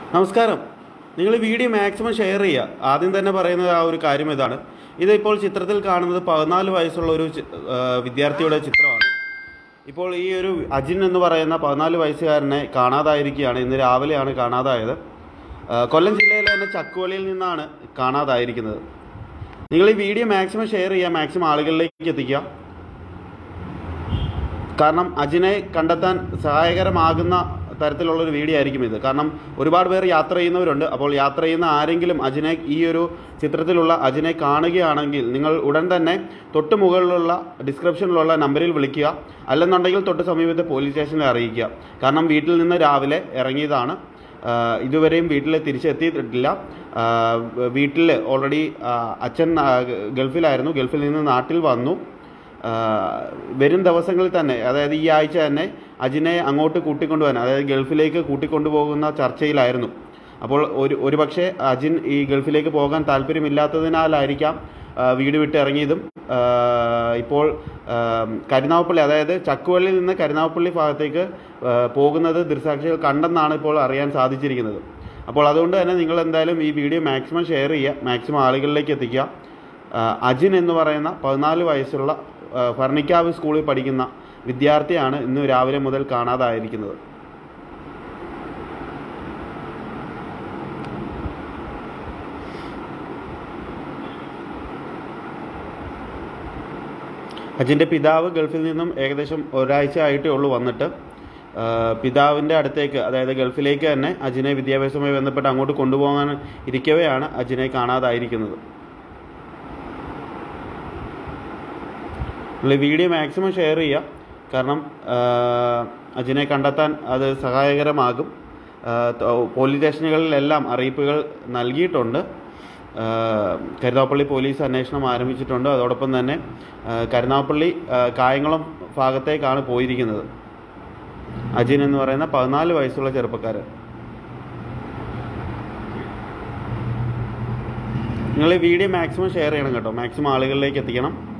നമസ്കാരം നിങ്ങൾ ഈ വീഡിയോ മാക്സിമം ഷെയർ ചെയ്യുക ആദ്യം തന്നെ പറയുന്നത് ആ ഒരു കാര്യം ഇതാണ് ഇതിപ്പോൾ ചിത്രത്തിൽ കാണുന്നത് പതിനാല് വയസ്സുള്ള ഒരു ചി- ആ, വിദ്യാർത്ഥിയുടെ ചിത്രമാണ് ഇപ്പോൾ ഈ ഒരു അജിൻ എന്ന് പറയുന്ന പതിനാല് വയസ്സുകാരനെ കാണാതായിരിക്കുകയാണ് ഇന്ന് രാവിലെയാണ് കാണാതായത് ആ, കൊല്ലം ജില്ലയിലെ തന്നെ ചക്കുവളിയിൽ നിന്നാണ് കാണാതായിരിക്കുന്നത് നിങ്ങൾ ഈ വീഡിയോ മാക്സിമം ഷെയർ ചെയ്യുക മാക്സിമം ആളുകളിലേക്ക് എത്തിക്കുക കാരണം അജിനെ കണ്ടെത്താൻ സഹായകരമാകുന്ന തരത്തിലുള്ള ഒരു വീഡിയോ ആയിരിക്കും ഇത് കാരണം ഒരുപാട് പേർ യാത്ര ചെയ്യുന്നവരുണ്ട് അപ്പോൾ യാത്ര ചെയ്യുന്ന ആരെങ്കിലും അജിനെ ഈ ഒരു ചിത്രത്തിലുള്ള അജിനെ കാണുകയാണെങ്കിൽ നിങ്ങൾ ഉടൻ തന്നെ തൊട്ട് മുകളിലുള്ള ഡിസ്ക്രിപ്ഷനിലുള്ള നമ്പറിൽ വിളിക്കുക അല്ലെന്നുണ്ടെങ്കിൽ തൊട്ട് സമീപത്തെ പോലീസ് സ്റ്റേഷനിൽ അറിയിക്കുക കാരണം വീട്ടിൽ നിന്ന് രാവിലെ ഇറങ്ങിയതാണ് ആഹ് ഇതുവരെയും വീട്ടിൽ തിരിച്ചെത്തിയിട്ടില്ല ആഹ് വീട്ടിൽ ഓൾറെഡി അച്ഛൻ ആഹ് ഗൾഫിലായിരുന്നു ഗൾഫിൽ നിന്ന് നാട്ടിൽ വന്നു ആഹ് വരും ദിവസങ്ങളിൽ തന്നെ അതായത് ഈ ആഴ്ച തന്നെ അജിനെ അങ്ങോട്ട് കൂട്ടിക്കൊണ്ടുപോകാൻ അതായത് ഗൾഫിലേക്ക് കൂട്ടിക്കൊണ്ടുപോകുന്ന ചർച്ചയിലായിരുന്നു അപ്പോൾ ഒരു ഒരുപക്ഷെ അജിൻ ഈ ഗൾഫിലേക്ക് പോകാൻ താല്പര്യമില്ലാത്തതിനാലായിരിക്കാം ആഹ് വീട് വിട്ട് ഇറങ്ങിയതും ആഹ് ഇപ്പോൾ ആഹ് കരുനാഗപ്പള്ളി അതായത് ചക്കുവള്ളിയിൽ നിന്ന് കരുനാഗപ്പള്ളി ഭാഗത്തേക്ക് ആഹ് പോകുന്നത് ദൃസാക്ഷികൾ കണ്ടെന്നാണ് ഇപ്പോൾ അറിയാൻ സാധിച്ചിരിക്കുന്നത് അപ്പോൾ അതുകൊണ്ട് തന്നെ നിങ്ങൾ എന്തായാലും ഈ വീഡിയോ മാക്സിമം ഷെയർ ചെയ്യുക മാക്സിമം ആളുകളിലേക്ക് എത്തിക്കുക ആഹ് അജിൻ എന്ന് പറയുന്ന പതിനാല് വയസ്സുള്ള ആഹ് ഫർണിക്കാവ് സ്കൂളിൽ പഠിക്കുന്ന വിദ്യാർത്ഥിയാണ് ഇന്ന് രാവിലെ മുതൽ കാണാതായിരിക്കുന്നത് അജിൻ്റെ പിതാവ് ഗൾഫിൽ നിന്നും ഏകദേശം ഒരാഴ്ച ആയിട്ടേ ഉള്ളൂ വന്നിട്ട് ആഹ് പിതാവിൻ്റെ അടുത്തേക്ക് അതായത് ഗൾഫിലേക്ക് തന്നെ അജിനെ വിദ്യാഭ്യാസവുമായി ബന്ധപ്പെട്ട് അങ്ങോട്ട് കൊണ്ടുപോകാൻ ഇരിക്കവെയാണ് അജിനെ കാണാതായിരിക്കുന്നത് നിങ്ങൾ ഈ വീഡിയോ മാക്സിമം ഷെയർ ചെയ്യുക കാരണം ആഹ് അജിനെ കണ്ടെത്താൻ അത് സഹായകരമാകും ആഹ് ത- പോലീസ് സ്റ്റേഷനുകളിലെല്ലാം അറിയിപ്പുകൾ നൽകിയിട്ടുണ്ട് ആഹ് കരുനാഗപ്പള്ളി പോലീസ് അന്വേഷണം ആരംഭിച്ചിട്ടുണ്ട് അതോടൊപ്പം തന്നെ ആഹ് കരുനാഗപ്പള്ളി ആഹ് കായംകുളം ഭാഗത്തേക്കാണ് പോയിരിക്കുന്നത് അജിൻ എന്ന് പറയുന്ന പതിനാല് വയസ്സുള്ള ചെറുപ്പക്കാരൻ നിങ്ങൾ ഈ വീഡിയോ മാക്സിമം ഷെയർ ചെയ്യണം കേട്ടോ മാക്സിമം ആളുകളിലേക്ക് എത്തിക്കണം